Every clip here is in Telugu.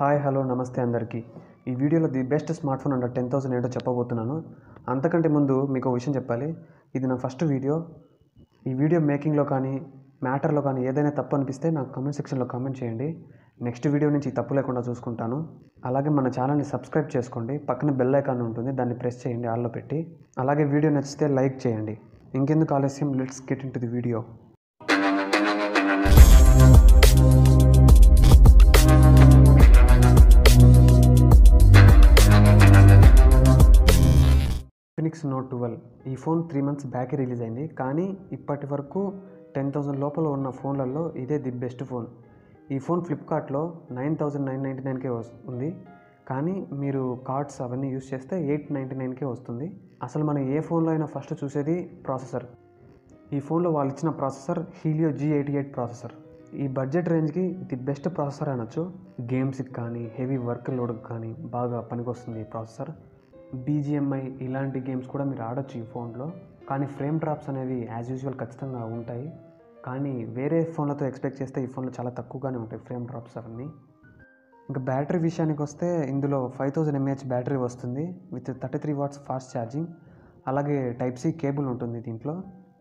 హాయ్ హలో నమస్తే అందరికీ ఈ వీడియోలో the best smart phone under ten thousand ఏంటో చెప్పబోతున్నాను అంతకంటే ముందు మీకు ఒక విషయం చెప్పాలి ఇది నా ఫస్ట్ వీడియో ఈ వీడియో మేకింగ్లో కానీ మ్యాటర్లో కానీ ఏదైనా తప్పు అనిపిస్తే నాకు కామెంట్ సెక్షన్లో కామెంట్ చేయండి నెక్స్ట్ వీడియో నుంచి ఈ తప్పు లేకుండా చూసుకుంటాను అలాగే మన ఛానల్ని సబ్స్క్రైబ్ చేసుకోండి పక్కన బెల్ ఐకాన్ ఉంటుంది దాన్ని ప్రెస్ చేయండి ఆల్లో పెట్టి అలాగే వీడియో నచ్చితే లైక్ చేయండి ఇంకెందుకు ఆలస్యం let's get in to the video Infinix note twelve ఈ ఫోన్ త్రీ మంత్స్ బ్యాకే రిలీజ్ అయింది కానీ ఇప్పటి వరకు టెన్ థౌసండ్ లోపల ఉన్న ఫోన్లలో ఇదే ది బెస్ట్ ఫోన్ ఈ ఫోన్ ఫ్లిప్కార్ట్లో నైన్ థౌజండ్ నైన్ నైంటీ నైన్కే ఉంది కానీ మీరు కార్డ్స్ అవన్నీ యూస్ చేస్తే ఎయిట్ నైంటీ నైన్కే వస్తుంది అసలు మనం ఏ ఫోన్లో అయినా ఫస్ట్ చూసేది ప్రాసెసర్ ఈ ఫోన్లో వాళ్ళు ఇచ్చిన processor Helio G eighty eight processor ఈ బడ్జెట్ రేంజ్కి ది బెస్ట్ ప్రాసెసర్ అనొచ్చు గేమ్స్కి కానీ హెవీ వర్క్ లోడ్కి కానీ బాగా పనికొస్తుంది ఈ ప్రాసెసర్ బీజిఎంఐ ఇలాంటి గేమ్స్ కూడా మీరు ఆడొచ్చు ఈ ఫోన్లో కానీ ఫ్రేమ్ డ్రాప్స్ అనేవి యాజ్ యూజువల్ ఖచ్చితంగా ఉంటాయి కానీ వేరే ఫోన్లతో ఎక్స్పెక్ట్ చేస్తే ఈ ఫోన్లో చాలా తక్కువగానే ఉంటాయి ఫ్రేమ్ డ్రాప్స్ అవన్నీ ఇంకా బ్యాటరీ విషయానికి వస్తే ఇందులో ఫైవ్ థౌజండ్ ఎంఏహెచ్ బ్యాటరీ వస్తుంది with thirty three watts fast charging అలాగే టైప్ సి కేబుల్ ఉంటుంది దీంట్లో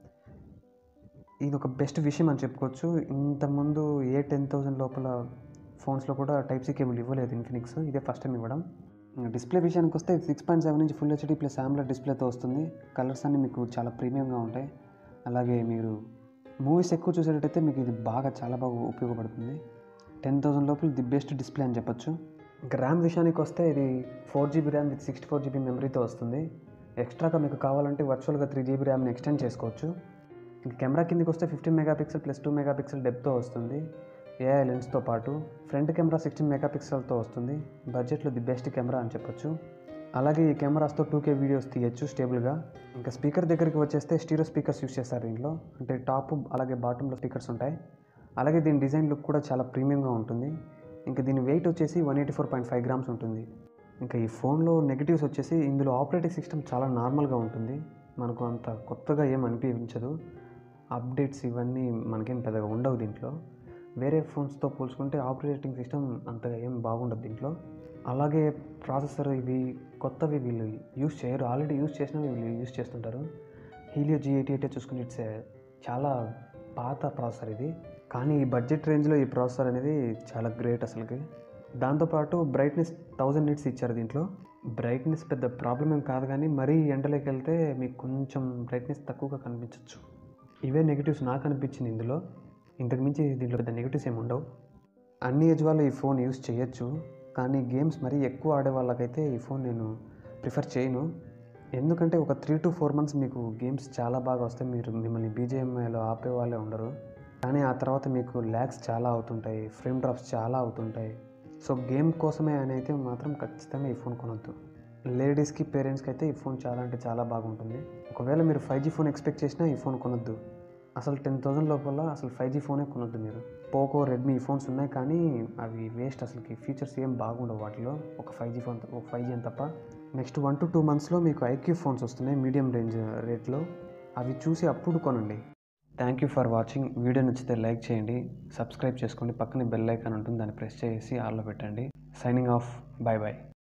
ఇది ఒక బెస్ట్ విషయం అని చెప్పుకోవచ్చు ఇంతకుముందు ఏ టెన్ థౌజండ్ లోపల ఫోన్స్లో కూడా టైప్ సి కేబుల్ ఇవ్వలేదు ఇన్ఫినిక్స్ ఇదే ఫస్ట్ టైం ఇవ్వడం డిస్ప్లే విషయానికి వస్తే సిక్స్ పాయింట్ సెవెన్ నుంచి ఫుల్ హెచ్డీ ప్లస్ ఆమ్లెట్ డిస్ప్లేతో వస్తుంది కలర్స్ అన్నీ మీకు చాలా ప్రీమియంగా ఉంటాయి అలాగే మీరు మూవీస్ ఎక్కువ చూసేటట్టయితే మీకు ఇది బాగా చాలా బాగా ఉపయోగపడుతుంది టెన్ థౌసండ్ లోపల ది బెస్ట్ డిస్ప్లే అని చెప్పొచ్చు ఇంకా ర్యామ్ విషయానికి వస్తే ఇది four GB RAM with sixty four GB మెమరీతో వస్తుంది ఎక్స్ట్రాగా మీకు కావాలంటే వర్చువల్గా త్రీ జీబీ ర్యామ్ని ఎక్స్టెండ్ చేసుకోవచ్చు ఇంకా కెమెరా కిందకి వస్తే fifteen megapixel plus two megapixel డెప్తో వస్తుంది ఏఐ లెన్స్తో పాటు ఫ్రంట్ కెమెరా సిక్స్టీన్ మెగాపిక్సెల్తో వస్తుంది బడ్జెట్లో ది బెస్ట్ కెమెరా అని చెప్పొచ్చు అలాగే ఈ కెమెరాస్తో టూ కే వీడియోస్ తీయచ్చు స్టేబుల్గా ఇంకా స్పీకర్ దగ్గరికి వచ్చేస్తే స్టీరో స్పీకర్స్ యూస్ చేస్తారు దీంట్లో అంటే టాప్ అలాగే బాటంలో స్పీకర్స్ ఉంటాయి అలాగే దీని డిజైన్ లుక్ కూడా చాలా ప్రీమియంగా ఉంటుంది ఇంకా దీని వెయిట్ వచ్చేసి one eighty four point five grams ఉంటుంది ఇంకా ఈ ఫోన్లో నెగిటివ్స్ వచ్చేసి ఇందులో ఆపరేటింగ్ సిస్టమ్ చాలా నార్మల్గా ఉంటుంది మనకు అంత కొత్తగా ఏం అనిపించదు అప్డేట్స్ ఇవన్నీ మనకేం పెద్దగా ఉండవు దీంట్లో వేరే ఫోన్స్తో పోల్చుకుంటే ఆపరేటింగ్ సిస్టమ్ అంతగా ఏం బాగుండదు దీంట్లో అలాగే ప్రాసెసర్ ఇవి కొత్తవి వీళ్ళు యూస్ చేయరు ఆల్రెడీ యూస్ చేసినవి వీళ్ళు యూస్ చేస్తుంటారు హీలియో జీ ఎయిటీ ఎయిటే చూసుకుని ఇట్స్ చాలా పాత ప్రాసెసర్ ఇది కానీ ఈ బడ్జెట్ రేంజ్లో ఈ ప్రాసెసర్ అనేది చాలా గ్రేట్ అసలుకి దాంతోపాటు బ్రైట్నెస్ థౌజండ్ నిట్స్ ఇచ్చారు దీంట్లో బ్రైట్నెస్ పెద్ద ప్రాబ్లం ఏం కాదు కానీ మరీ ఎండలోకి వెళ్తే మీకు కొంచెం బ్రైట్నెస్ తక్కువగా కనిపించవచ్చు ఇవే నెగిటివ్స్ నాకు అనిపించింది ఇందులో ఇంతకు మించి దీంట్లో పెద్ద నెగిటివ్స్ ఏమి ఉండవు అన్ని ఏజ్ వాళ్ళు ఈ ఫోన్ యూస్ చేయొచ్చు కానీ గేమ్స్ మరీ ఎక్కువ ఆడే వాళ్ళకైతే ఈ ఫోన్ నేను ప్రిఫర్ చేయను ఎందుకంటే ఒక త్రీ టు ఫోర్ మంత్స్ మీకు గేమ్స్ చాలా బాగా వస్తే మీరు మిమ్మల్ని బీజేఎంఐలో ఆపే వాళ్ళే ఉండరు కానీ ఆ తర్వాత మీకు ల్యాగ్స్ చాలా అవుతుంటాయి ఫ్రేమ్ డ్రాప్స్ చాలా అవుతుంటాయి సో గేమ్ కోసమే అని అయితే మాత్రం ఖచ్చితంగా ఈ ఫోన్ కొనొద్దు లేడీస్కి పేరెంట్స్కి అయితే ఈ ఫోన్ చాలా అంటే చాలా బాగుంటుంది ఒకవేళ మీరు ఫైవ్ జీ ఫోన్ ఎక్స్పెక్ట్ చేసినా ఈ ఫోన్ కొనొద్దు అసలు టెన్ థౌసండ్ లోపల అసలు ఫైవ్ జీ ఫోనే కొనొద్దు మీరు పోకో రెడ్మీ ఈ ఫోన్స్ ఉన్నాయి కానీ అవి వేస్ట్ అసలుకి ఫీచర్స్ ఏం బాగుండవు వాటిలో ఒక ఫైవ్ జీ ఫోన్ ఒక ఫైవ్ జీ అని తప్ప నెక్స్ట్ వన్ టు టూ మంత్స్లో మీకు ఐక్యూ ఫోన్స్ వస్తున్నాయి మీడియం రేంజ్ రేట్లో అవి చూసి అప్పుడు కొనండి thank you for watching video నచ్చితే లైక్ చేయండి సబ్స్క్రైబ్ చేసుకోండి పక్కనే బెల్ ఐకాన్ ఉంటుంది దాన్ని ప్రెస్ చేసి ఆల్లో పెట్టండి సైనింగ్ ఆఫ్ బాయ్ బాయ్